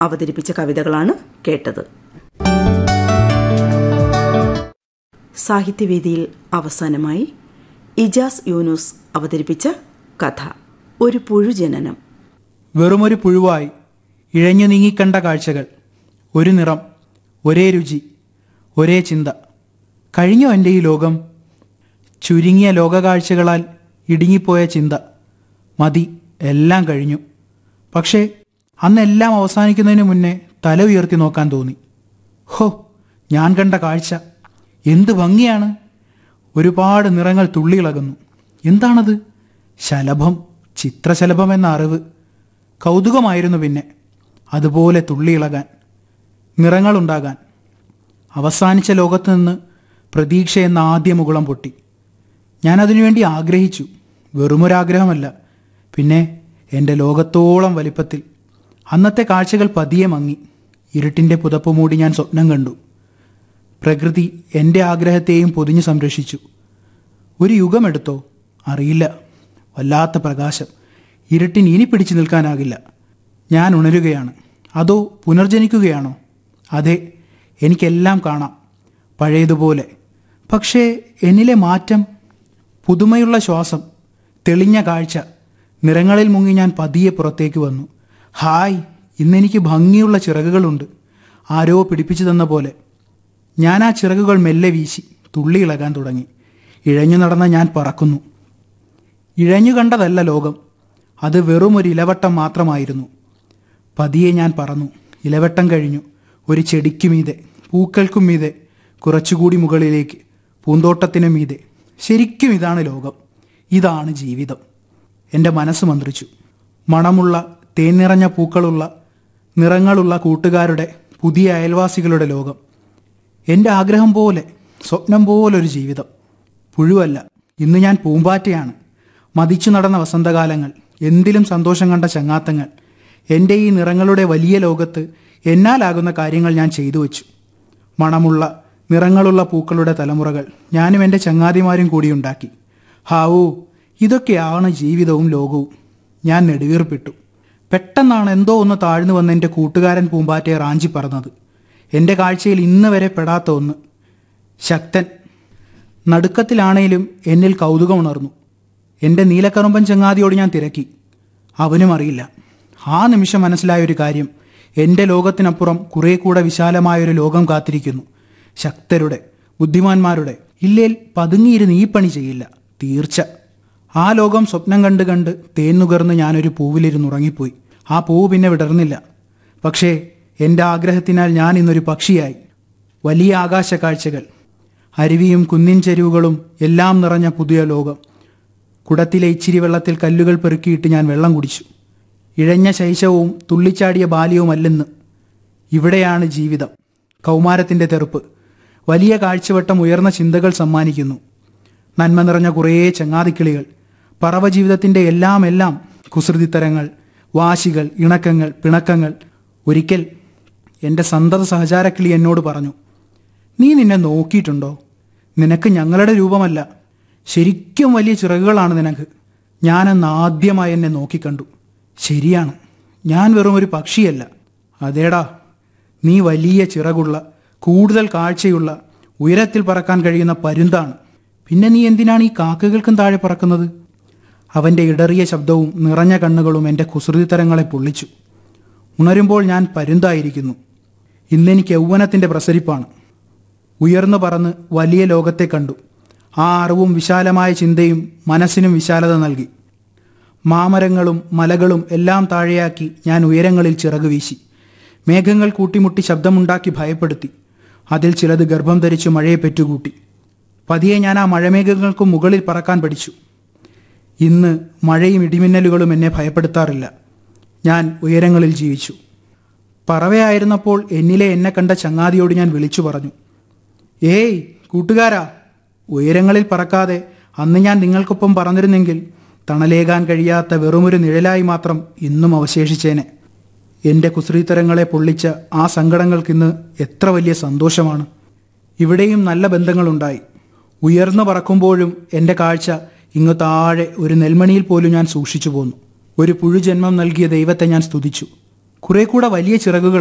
അവതരിപ്പിച്ച കവിതകളാണ് കേട്ടത് സാഹിത്യവേദിയിൽ അവസാനമായി ഇജാസ് യൂനുസ് അവതരിപ്പിച്ച കഥ ഒരു പുഴുജനനം വെറുമൊരു പുഴുവായി ഇഴഞ്ഞു നീങ്ങിക്കണ്ട കാഴ്ചകൾ ഒരു നിറം ഒരേ രുചി ഒരേ ചിന്ത കഴിഞ്ഞോ എൻ്റെ ഈ ലോകം ചുരുങ്ങിയ ലോകകാഴ്ചകളാൽ ഇടുങ്ങിപ്പോയ ചിന്ത മതി എല്ലാം കഴിഞ്ഞു പക്ഷേ അന്നെല്ലാം അവസാനിക്കുന്നതിന് മുന്നേ തല ഉയർത്തി നോക്കാൻ തോന്നി ഹോ ഞാൻ കണ്ട കാഴ്ച എന്ത് ഭംഗിയാണ് ഒരുപാട് നിറങ്ങൾ തുള്ളിയിളകുന്നു എന്താണത് ശലഭം ചിത്രശലഭം എന്ന അറിവ് കൗതുകമായിരുന്നു പിന്നെ അതുപോലെ തുള്ളിയിളകാൻ നിറങ്ങളുണ്ടാകാൻ അവസാനിച്ച ലോകത്ത് നിന്ന് പ്രതീക്ഷ എന്ന ആദ്യ മുകുളം പൊട്ടി ഞാൻ അതിനുവേണ്ടി ആഗ്രഹിച്ചു വെറുമൊരാഗ്രഹമല്ല പിന്നെ എൻ്റെ ലോകത്തോളം വലിപ്പത്തിൽ അന്നത്തെ കാഴ്ചകൾ പതിയെ മങ്ങി ഇരുട്ടിൻ്റെ പുതപ്പ് മൂടി ഞാൻ സ്വപ്നം കണ്ടു പ്രകൃതി എൻ്റെ ആഗ്രഹത്തെയും പൊതിഞ്ഞു സംരക്ഷിച്ചു ഒരു യുഗമെടുത്തോ അറിയില്ല വല്ലാത്ത പ്രകാശം ഇരുട്ടിന് ഇനി പിടിച്ചു നിൽക്കാനാകില്ല ഞാൻ ഉണരുകയാണ് അതോ പുനർജനിക്കുകയാണോ അതെ എനിക്കെല്ലാം കാണാം പഴയതുപോലെ പക്ഷേ എന്നിലെ മാറ്റം പുതുമയുള്ള ശ്വാസം തെളിഞ്ഞ കാഴ്ച നിറങ്ങളിൽ മുങ്ങി ഞാൻ പതിയെ പുറത്തേക്ക് വന്നു ഹായ് ഇന്നെനിക്ക് ഭംഗിയുള്ള ചിറകുകളുണ്ട് ആരോ പിടിപ്പിച്ചു തന്ന പോലെ ഞാൻ ആ ചിറകുകൾ മെല്ലെ വീശി തുള്ളിയിളകാൻ തുടങ്ങി ഇഴഞ്ഞു നടന്ന ഞാൻ പറക്കുന്നു ഇഴഞ്ഞു കണ്ടതല്ല ലോകം അത് വെറും ഒരു ഇലവട്ടം മാത്രമായിരുന്നു പതിയെ ഞാൻ പറന്നു ഇലവട്ടം കഴിഞ്ഞു ഒരു ചെടിക്കു മീതെ പൂക്കൾക്കും മീതെ കുറച്ചുകൂടി മുകളിലേക്ക് പൂന്തോട്ടത്തിനു മീതെ ശരിക്കും ഇതാണ് ലോകം ഇതാണ് ജീവിതം എൻ്റെ മനസ്സ് മന്ത്രിച്ചു മണമുള്ള തേൻ നിറഞ്ഞ പൂക്കളുള്ള നിറങ്ങളുള്ള കൂട്ടുകാരുടെ പുതിയ അയൽവാസികളുടെ ലോകം എൻ്റെ ആഗ്രഹം പോലെ സ്വപ്നം പോലൊരു ജീവിതം പുഴുവല്ല ഇന്ന് ഞാൻ പൂമ്പാറ്റയാണ് മതിച്ചു നടന്ന വസന്തകാലങ്ങൾ എന്തിലും സന്തോഷം കണ്ട ചങ്ങാത്തങ്ങൾ എൻ്റെ ഈ നിറങ്ങളുടെ വലിയ ലോകത്ത് എന്നാലാകുന്ന കാര്യങ്ങൾ ഞാൻ ചെയ്തു വച്ചു മണമുള്ള നിറങ്ങളുള്ള പൂക്കളുടെ തലമുറകൾ ഞാനും എൻ്റെ ചങ്ങാതിമാരും കൂടി ഉണ്ടാക്കി ഹാവൂ ഇതൊക്കെയാണ് ജീവിതവും ലോകവും ഞാൻ നെടുവീർപ്പിട്ടു പെട്ടെന്നാണ് എന്തോ ഒന്ന് താഴ്ന്നു വന്ന എൻ്റെ കൂട്ടുകാരൻ പൂമ്പാറ്റയെ റാഞ്ചി പറന്നത് എൻ്റെ കാഴ്ചയിൽ ഇന്ന് വരെ പെടാത്ത ഒന്ന് ശക്തൻ നടുക്കത്തിലാണേലും എന്നിൽ കൗതുകം ഉണർന്നു എൻ്റെ നീലക്കറുമ്പൻ ചങ്ങാതിയോട് ഞാൻ തിരക്കി അവനും അറിയില്ല ആ നിമിഷം മനസ്സിലായ ഒരു കാര്യം എൻ്റെ ലോകത്തിനപ്പുറം കുറേ കൂടെ വിശാലമായൊരു ലോകം കാത്തിരിക്കുന്നു ശക്തരുടെ ബുദ്ധിമാന്മാരുടെ ഇല്ലേൽ പതുങ്ങിയിരുന്ന് ഈ പണി ചെയ്യില്ല തീർച്ച ആ ലോകം സ്വപ്നം കണ്ട് കണ്ട് തേന്നുകർന്ന് ഞാനൊരു പൂവിലിരുന്ന് ഉറങ്ങിപ്പോയി ആ പൂവ് പിന്നെ വിടർന്നില്ല പക്ഷേ എൻ്റെ ആഗ്രഹത്തിനാൽ ഞാൻ ഇന്നൊരു പക്ഷിയായി വലിയ ആകാശ കാഴ്ചകൾ അരുവിയും കുന്നിൻ ചെരുവുകളും എല്ലാം നിറഞ്ഞ പുതിയ ലോകം കുടത്തിലെ ഇച്ചിരി വെള്ളത്തിൽ കല്ലുകൾ പെറുക്കിയിട്ട് ഞാൻ വെള്ളം കുടിച്ചു ഇഴഞ്ഞ ശൈശവും തുള്ളിച്ചാടിയ ബാല്യവുമല്ലെന്ന് ഇവിടെയാണ് ജീവിതം കൗമാരത്തിൻ്റെ തെറുപ്പ് വലിയ കാഴ്ചവട്ടം ഉയർന്ന ചിന്തകൾ സമ്മാനിക്കുന്നു നന്മ നിറഞ്ഞ കുറേ ചങ്ങാതിക്കിളികൾ പറവ ജീവിതത്തിൻ്റെ എല്ലാം എല്ലാം കുസൃതിത്തരങ്ങൾ വാശികൾ ഇണക്കങ്ങൾ പിണക്കങ്ങൾ ഒരിക്കൽ എൻ്റെ സന്തത സഹചാരക്കിളി എന്നോട് പറഞ്ഞു നീ നിന്നെ നോക്കിയിട്ടുണ്ടോ നിനക്ക് ഞങ്ങളുടെ രൂപമല്ല ശരിക്കും വലിയ ചിറകുകളാണ് നിനക്ക് ഞാനെന്ന് ആദ്യമായി എന്നെ നോക്കിക്കണ്ടു ശരിയാണ് ഞാൻ വെറും ഒരു പക്ഷിയല്ല അതേടാ നീ വലിയ ചിറകുള്ള കൂടുതൽ കാഴ്ചയുള്ള ഉയരത്തിൽ പറക്കാൻ കഴിയുന്ന പരുന്താണ് പിന്നെ നീ എന്തിനാണ് ഈ കാക്കകൾക്കും താഴെ പറക്കുന്നത് അവൻ്റെ ഇടറിയ ശബ്ദവും നിറഞ്ഞ കണ്ണുകളും എൻ്റെ കുസൃതിത്തരങ്ങളെ പൊള്ളിച്ചു ഉണരുമ്പോൾ ഞാൻ പരുന്തായിരിക്കുന്നു ഇന്നെനിക്ക് യൗവനത്തിൻ്റെ പ്രസരിപ്പാണ് ഉയർന്നു പറന്ന് വലിയ ലോകത്തെ കണ്ടു ആ അറിവും വിശാലമായ ചിന്തയും മനസ്സിനും വിശാലത നൽകി മാമരങ്ങളും മലകളും എല്ലാം താഴെയാക്കി ഞാൻ ഉയരങ്ങളിൽ ചിറകു വീശി മേഘങ്ങൾ കൂട്ടിമുട്ടി ശബ്ദമുണ്ടാക്കി ഭയപ്പെടുത്തി അതിൽ ചിലത് ഗർഭം ധരിച്ചു മഴയെ പെറ്റുകൂട്ടി പതിയെ ഞാൻ ആ മഴമേഘങ്ങൾക്കും മുകളിൽ പറക്കാൻ പഠിച്ചു ഇന്ന് മഴയും ഇടിമിന്നലുകളും എന്നെ ഭയപ്പെടുത്താറില്ല ഞാൻ ഉയരങ്ങളിൽ ജീവിച്ചു പറവയായിരുന്നപ്പോൾ എന്നിലെ എന്നെ കണ്ട ചങ്ങാതിയോട് ഞാൻ വിളിച്ചു പറഞ്ഞു ഏയ് കൂട്ടുകാരാ ഉയരങ്ങളിൽ പറക്കാതെ അന്ന് ഞാൻ നിങ്ങൾക്കൊപ്പം പറഞ്ഞിരുന്നെങ്കിൽ തണലേകാൻ കഴിയാത്ത വെറുമൊരു നിഴലായി മാത്രം ഇന്നും അവശേഷിച്ചേനെ എൻ്റെ കുസൃതിത്തരങ്ങളെ പൊള്ളിച്ച ആ സങ്കടങ്ങൾക്കിന്ന് എത്ര വലിയ സന്തോഷമാണ് ഇവിടെയും നല്ല ബന്ധങ്ങളുണ്ടായി ഉയർന്നു പറക്കുമ്പോഴും എൻ്റെ കാഴ്ച ഇങ്ങു താഴെ ഒരു നെൽമണിയിൽ പോലും ഞാൻ സൂക്ഷിച്ചു പോന്നു ഒരു പുഴുജന്മം നൽകിയ ദൈവത്തെ ഞാൻ സ്തുതിച്ചു കുറെ കൂടെ വലിയ ചിറകുകൾ